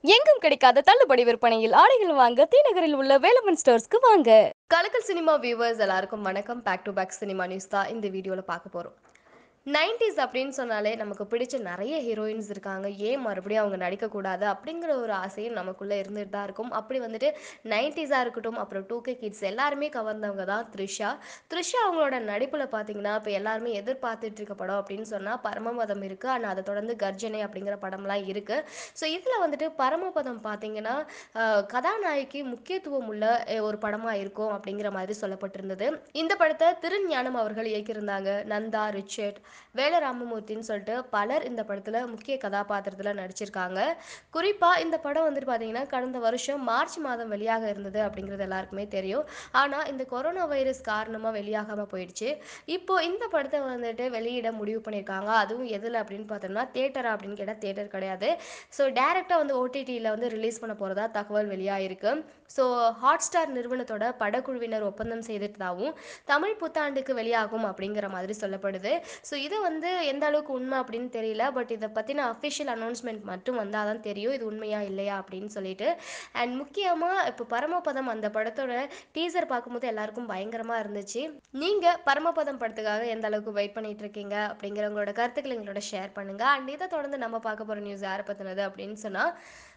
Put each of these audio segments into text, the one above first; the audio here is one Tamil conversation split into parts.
எங்கும் கிடைக்காத தள்ளுபடி விற்பனையில் ஆடைகள் வாங்க தீநகரில் உள்ள வேலமன் ஸ்டோர்ஸ்க்கு வாங்க கலக்கல் சினிமா வியூவர்ஸ் எல்லாருக்கும் வணக்கம் back to back cinema news தான் இந்த வீடியோவில் பார்க்க போகிறோம் நைன்டிஸ் அப்படின்னு சொன்னாலே நமக்கு பிடிச்ச நிறைய ஹீரோயின்ஸ் இருக்காங்க ஏன் மறுபடியும் அவங்க நடிக்கக்கூடாது அப்படிங்கிற ஒரு ஆசையும் நமக்குள்ளே இருந்துட்டு தான் இருக்கும் அப்படி வந்துட்டு நைன்டிஸாக இருக்கட்டும் அப்புறம் டூ கே கிட்ஸ் எல்லாருமே கவர்ந்தவங்க தான் த்ரிஷா த்ரிஷா அவங்களோட நடிப்பில் பார்த்தீங்கன்னா இப்போ எல்லாருமே எதிர்பார்த்துட்டு இருக்க படம் அப்படின்னு சொன்னால் பரமபதம் இருக்குது ஆனால் அதை தொடர்ந்து கர்ஜனை அப்படிங்கிற படம்லாம் இருக்குது ஸோ இதில் வந்துட்டு பரமபதம் பார்த்தீங்கன்னா ஆஹ், கதாநாயகி முக்கியத்துவம் உள்ள அஹ், ஒரு படமாக இருக்கும் அப்படிங்கிற மாதிரி சொல்லப்பட்டிருந்தது இந்த படத்தை திருஞானம் அவர்கள் இயக்கியிருந்தாங்க நந்தா ரிச்சர்ட் வேல ராமமூர்த்தின்னு சொல்லிட்டு பலர் இந்த படத்தில் முக்கிய கதாபாத்திரத்தில் நடிச்சிருக்காங்க குறிப்பாக இந்த படம் வந்துட்டு பார்த்தீங்கன்னா கடந்த வருஷம் மார்ச் மாதம் வெளியாக இருந்தது அப்படிங்கிறது எல்லாருக்குமே தெரியும் ஆனால் இந்த கொரோனா வைரஸ் காரணமாக வெளியாகாமல் போயிடுச்சு இப்போ இந்த படத்தை வந்துட்டு வெளியிட முடிவு பண்ணியிருக்காங்க அதுவும் எதில் அப்படின்னு பார்த்தோம்னா தேட்டரா அப்படின்னு கேட்டால் தேட்டர் கிடையாது ஸோ டேரெக்டாக வந்து ஓடிடியில் வந்து ரிலீஸ் பண்ண போகிறதா தகவல் வெளியாகிருக்கு ஸோ ஹாட் ஸ்டார் நிறுவனத்தோட படக்குழுவினர் ஒப்பந்தம் செய்துட்டதாகவும் தமிழ் புத்தாண்டுக்கு வெளியாகும் அப்படிங்கிற மாதிரி சொல்லப்படுது ஸோ இது வந்து எந்த அளவுக்கு உண்மை அப்படின்னு தெரியல பட் இதை பற்றின அஃபிஷியல் அனௌன்ஸ்மெண்ட் மட்டும் வந்தால் தான் தெரியும் இது உண்மையா இல்லையா அப்படின்னு சொல்லிட்டு அண்ட் முக்கியமாக இப்போ பரமபதம் அந்த படத்தோட டீசர் பார்க்கும்போது எல்லாருக்கும் பயங்கரமாக இருந்துச்சு நீங்கள் பரமபதம் படத்துக்காக எந்த அளவுக்கு வெயிட் பண்ணிட்டு இருக்கீங்க அப்படிங்கிற உங்களோட கருத்துக்களை எங்களோட ஷேர் பண்ணுங்கள் அண்ட் இதை தொடர்ந்து நம்ம பார்க்க போகிற நியூஸ் யாரை பற்றினது அப்படின்னு சொன்னால்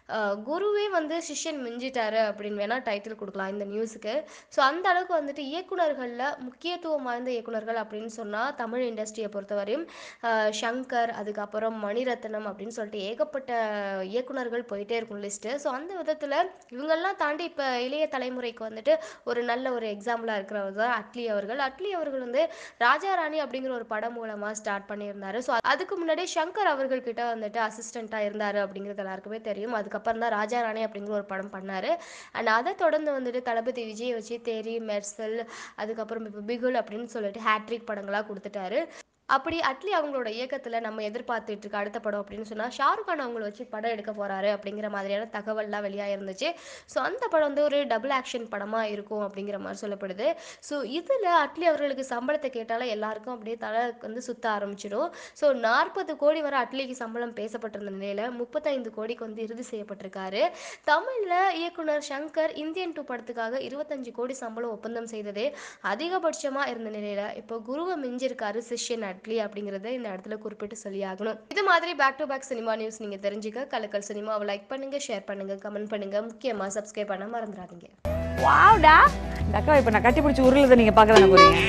குருவே வந்து சிஷ்யன் மிஞ்சிட்டாரு அப்படின்னு வேணால் டைட்டில் கொடுக்கலாம் இந்த நியூஸுக்கு ஸோ அந்த அளவுக்கு வந்துட்டு இயக்குனர்களில் முக்கியத்துவம் வாய்ந்த இயக்குனர்கள் அப்படின்னு சொன்னால் தமிழ் இண்டஸ்ட்ரியை பொறுத்தவரையும் ஆஹ் சங்கர் அதுக்கப்புறம் மணிரத்னம் அப்படின்னு சொல்லிட்டு ஏகப்பட்ட இயக்குனர்கள் போயிட்டே இருக்கும் லிஸ்ட்டு ஸோ அந்த விதத்தில் இவங்கெல்லாம் தாண்டி இப்போ இளைய தலைமுறைக்கு வந்துட்டு ஒரு நல்ல ஒரு எக்ஸாம்பிளாக இருக்கிறவர் தான் அட்லி அவர்கள் அட்லி அவர்கள் வந்து ராஜா ராணி அப்படிங்கிற ஒரு படம் மூலமாக ஸ்டார்ட் பண்ணியிருந்தாரு ஸோ அதுக்கு முன்னாடி சங்கர் அவர்கள்கிட்ட வந்துட்டு அசிஸ்டண்ட்டாக இருந்தார் அப்படிங்கிறது எல்லாருக்குமே தெரியும் அதுக்கப்புறம் தான் ராஜா ராணி அப்படிங்கிற ஒரு படம் பண்ணார் அண்ட் அதை தொடர்ந்து வந்துட்டு தளபதி விஜய் வச்சு தேரி மெர்சல் அதுக்கப்புறம் இப்போ பிகுல் அப்படின்னு சொல்லிட்டு ஹேட்ரிக் படங்களாக கொடுத்துட்டாரு அப்படி அட்லி அவங்களோட இயக்கத்தில் நம்ம எதிர்பார்த்துட்டு இருக்க அடுத்த படம் அப்படின்னு சொன்னால் ஷாருக் கான் அவங்கள வச்சு படம் எடுக்க போகிறாரு அப்படிங்கிற மாதிரியான தகவல்லாம் வெளியாக இருந்துச்சு ஸோ அந்த படம் வந்து ஒரு டபுள் ஆக்ஷன் படமாக இருக்கும் அப்படிங்கிற மாதிரி சொல்லப்படுது ஸோ இதில் அட்லி அவர்களுக்கு சம்பளத்தை கேட்டாலே எல்லாருக்கும் அப்படியே தலை வந்து சுத்த ஆரம்பிச்சிடும் ஸோ நாற்பது கோடி வரை அட்லிக்கு சம்பளம் பேசப்பட்டிருந்த நிலையில் முப்பத்தைந்து கோடிக்கு வந்து இறுதி செய்யப்பட்டிருக்காரு தமிழில் இயக்குனர் சங்கர் இந்தியன் டூ படத்துக்காக இருபத்தஞ்சு கோடி சம்பளம் ஒப்பந்தம் செய்ததே அதிகபட்சமாக இருந்த நிலையில் இப்போ குருவை மிஞ்சிருக்காரு சிஷ்யன் அட்லி அப்படிங்கிறத இந்த இடத்துல குறிப்பிட்டு சொல்லியாகணும் இது மாதிரி back to back cinema news நீங்கள் தெரிஞ்சுக்க கலக்கல் சினிமாவை லைக் பண்ணுங்க ஷேர் பண்ணுங்க கமெண்ட் பண்ணுங்க முக்கியமாக சப்ஸ்கிரைப் பண்ண மறந்துடாதீங்க வாவ்டா இந்த அக்கா இப்ப நான் கட்டி பிடிச்சி உருளதை நீங்க பார்க்க தானே போறீங்க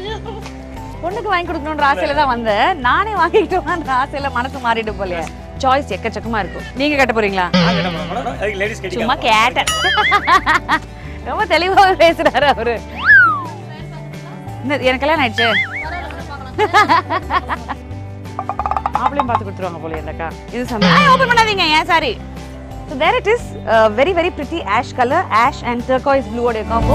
பொண்ணுக்கு வாங்கி கொடுக்கணுன்ற ஆசையில தான் வந்தேன் நானே வாங்கிக்கிட்டோம்ன்ற ஆசையில மனசு மாறிட்டு போலையே சாய்ஸ் எக்கச்சக்கமா இருக்கும் நீங்க கட்ட போறீங்களா லேடிஸ் சும்மா கேட்டேன் ரொம்ப தெளிவாக பேசுறாரு அவரு இந்த- எனக்கு கல்யாணம் ஆயிடுச்சு மாப்பிளையும் பார்த்து கொடுத்துருவாங்க போல இந்த அக்கா இது சமயம் ஓபன் பண்ணாதீங்க ஏன் sorry so there it is very very pretty ash colour ash and turquoise ப்ளூவோட காம்போ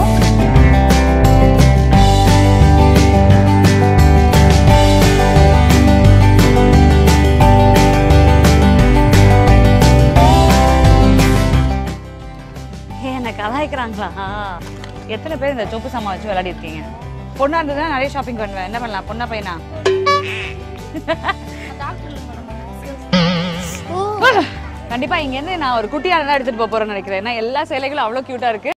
ஏ என்ன கலாய்க்கிறாங்களா எத்தனை பேர் இந்த சொப்பு சாமான் வச்சு விளையாடி இருக்கீங்க பொண்ணா இருந்ததுன்னா நிறைய ஷாப்பிங் பண்ணுவேன் என்ன பண்ணலாம் பொண்ணா பையனா கண்டிப்பா இங்க இருந்து நான் ஒரு குட்டியான தான் எடுத்துட்டு போக போறேன்னு நினைக்கிறேன் ஏன்னா எல்லா சேலைகளும் அவ்வளவு கியூட்டா இருக்கு